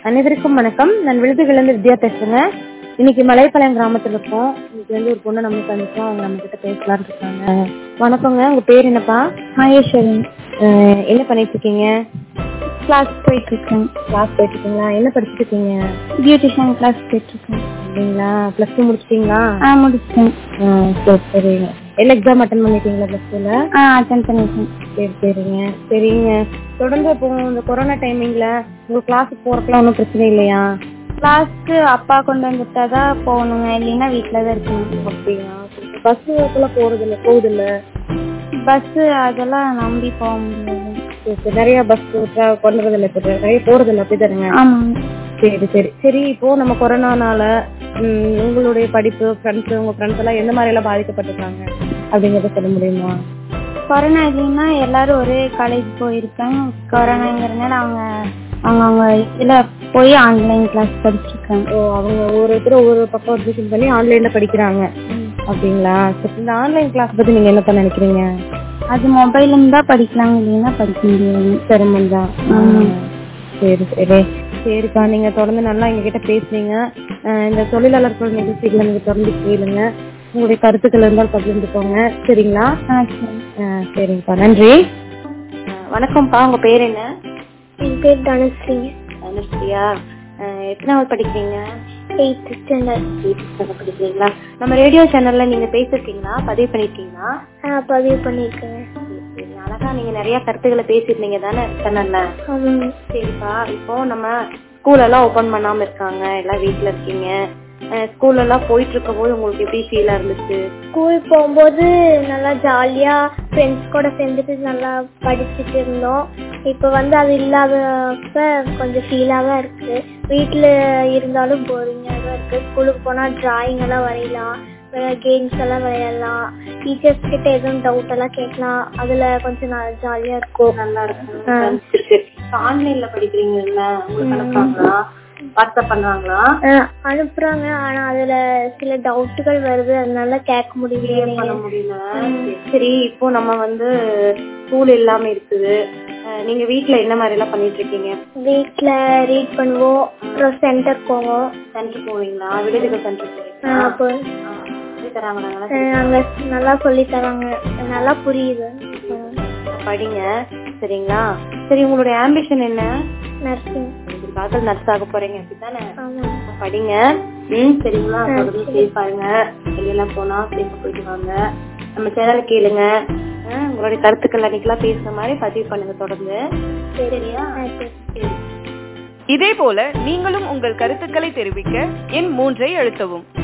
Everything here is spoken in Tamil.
அனைவருக்கும் வணக்கம் நான் விழுதுகளிலிருந்து வித்யா பேசுறேங்க இன்னைக்கு மலைப்பாளையம் கிராமத்துல இருக்கோம் இன்னைக்கு வந்து ஒரு பொண்ணு நம்மளுக்கு அனுப்பிச்சோம் அவங்க நம்ம கிட்ட பேசலாம்னு இருக்காங்க வணக்கங்க உங்க பேர் என்னப்பா மகேஸ்வரன் அஹ், என்ன பண்ணிட்டு இருக்கீங்க கிளாஸ் போயிட்டு இருக்கேன் கிளாஸ் போயிட்டு இருக்கீங்களா என்ன படிச்சுட்டு இருக்கீங்க பியூட்டிஷியன் கிளாஸ் போயிட்டு இருக்கேன் அப்படிங்களா பிளஸ் டூ முடிச்சிட்டீங்களா ஆ முடிச்சிட்டேன் ஆ, சரி சரிங்க எல்லா எக்ஸாம் அட்டன் பண்ணிட்டீங்களா பிளஸ் டூல ஆ அட்டன் பண்ணிட்டேன் சரி சரிங்க சரிங்க தொடர்ந்து இப்போ இந்த கொரோனா டைமிங்ல உங்க கிளாஸுக்கு போறதுக்குலாம் ஒன்றும் பிரச்சனை இல்லையா கிளாஸ்க்கு அப்பா கொண்டு வந்துட்டா தான் போகணுங்க இல்லைன்னா வீட்டில் தான் இருக்கணும் அப்படியா பஸ் எல்லாம் போறது இல்ல போகுது இல்ல பஸ்ஸு அதெல்லாம் நம்பி போக முடியாது சரி, சரி. நிறைய பஸ் பண்றது இல்ல இப்ப நிறைய போறது இல்ல அப்படி தானுங்க ஆமாங்க சரி சரி சரி இப்போ நம்ம கொரோனானால ம், உங்களுடைய படிப்பு ஃப்ரெண்ட்ஸ் உங்க ஃப்ரெண்ட்ஸ் எல்லாம் எந்த மாதிரி எல்லாம் பாதிக்கப்பட்டிருக்காங்க அப்படிங்கறத சொல்ல முடியுமா கொரோனா இல்லைன்னா எல்லாரும் ஒரே காலேஜ் போயிருக்காங்க கொரோனாங்கிறதுனால அவங்க அவங்க அவங்க இதில் போய் ஆன்லைன் கிளாஸ் படிச்சிருக்காங்க ஓ அவங்க ஒவ்வொருத்தரும் ஒவ்வொரு பக்கம் அட்மிஷன் பண்ணி ஆன்லைன்ல படிக்கிறாங்க அப்படிங்களா சரி இந்த ஆன்லைன் கிளாஸ் பத்தி நீங்க என்ன நினைக்கிறீங்க அது மொபைல் தான் படிக்கலாங்க இல்லைன்னா படிக்க முடியாது சிரமம் தான் ஆமா. சரி சரி சரிக்கா நீங்க தொடர்ந்து நல்லா எங்க கிட்ட பேசுனீங்க அஹ் இந்த தொழிலாளர்கள் நிகழ்ச்சிகளை நீங்க தொடர்ந்து கேளுங்க உங்களுடைய கருத்துக்கள் இருந்தால் பகிர்ந்துக்கோங்க சரிங்களா ஆ சரி அஹ் சரிங்கப்பா நன்றி அஹ் வணக்கம்ப்பா உங்க பேர் என்ன என் பேர் தனுஸ்ரீ அனுஷ்டியா எத்தனாவது படிக்கிறீங்க எயித் ஸ்டாண்டர்ட் எயித்து ஸ்டாண்டர்ட் படிக்கிறீங்களா நம்ம ரேடியோ சேனல்ல நீங்க பேசிருக்கீங்களா பதிவு பண்ணிருக்கீங்களா ஆ பதிவு பண்ணியிருக்கேங்க சரி, அழகா நீங்க நிறைய கருத்துக்களை பேசிருந்தீங்க தானே சேனல்ல ஆமாங்க சரிப்பா இப்போ நம்ம ஸ்கூல் எல்லாம் ஓபன் பண்ணாம இருக்காங்க எல்லாம் வீட்ல இருக்கீங்க ஸ்கூல் எல்லாம் போயிட்டு இருக்கும் போது உங்களுக்கு எப்படி ஃபீலா இருந்துச்சு ஸ்கூல் போகும்போது நல்லா ஜாலியா ஃப்ரெண்ட்ஸ் கூட சேர்ந்துட்டு நல்லா படிச்சுட்டு இருந்தோம் இப்போ வந்து அது இல்லாதப்ப கொஞ்சம் ஃபீலாக தான் இருக்கு வீட்டில் இருந்தாலும் போரிங்காக தான் இருக்கு ஸ்கூலுக்கு போனால் டிராயிங் எல்லாம் வரையலாம் கேம்ஸ் எல்லாம் விளையாடலாம் டீச்சர்ஸ் கிட்ட எதுவும் டவுட் எல்லாம் கேட்கலாம் அதுல கொஞ்சம் நல்லா ஜாலியா இருக்கும் நல்லா இருக்கு ஆன்லைன்ல படிக்கிறீங்கல்ல உங்களுக்கு அனுப்புறாங்களா வாட்ஸ்அப் பண்றாங்களா அஹ் அனுப்புறாங்க ஆனா அதுல சில டவுட்டுகள் வருது அதனால கேட்க முடியலையே பண்ண முடியல சரி இப்போ நம்ம வந்து ஸ்கூல் இல்லாம இருக்குது அஹ் நீங்க வீட்ல என்ன மாதிரி எல்லாம் பண்ணிட்டு இருக்கீங்க வீட்ல ரீட் பண்ணுவோம் அப்புறம் சென்டர் போவோம் சென்டர் போவீங்களா விடுதிகள் சென்டர் போவீங்களா அஹ் அப்போ ஆ, சொல்லி தராங்களா நல்லா அஹ் அங்க நல்லா சொல்லி தராங்க நல்லா புரியுது படிங்க சரிங்களா சரி உங்களுடைய ஆம்பிஷன் என்ன நர்சிங் காதல் நர்ஸ் ஆக போறீங்க அப்படித்தானே ஆமா படிங்க ம் சரிங்களா தொடர்ந்து சேஃப் பாருங்க வெளியெல்லாம் போனா சேஃபா போயிட்டு வாங்க நம்ம சேனலை கேளுங்க ஆ, உங்களுடைய கருத்துக்கள் அன்னைக்கெல்லாம் பேசுன மாதிரி பதிவு பண்ணுங்க தொடர்ந்து சரியா அஹ் சரி. இதேபோல நீங்களும் உங்கள் கருத்துக்களை தெரிவிக்க எண் மூன்றை அழுத்தவும்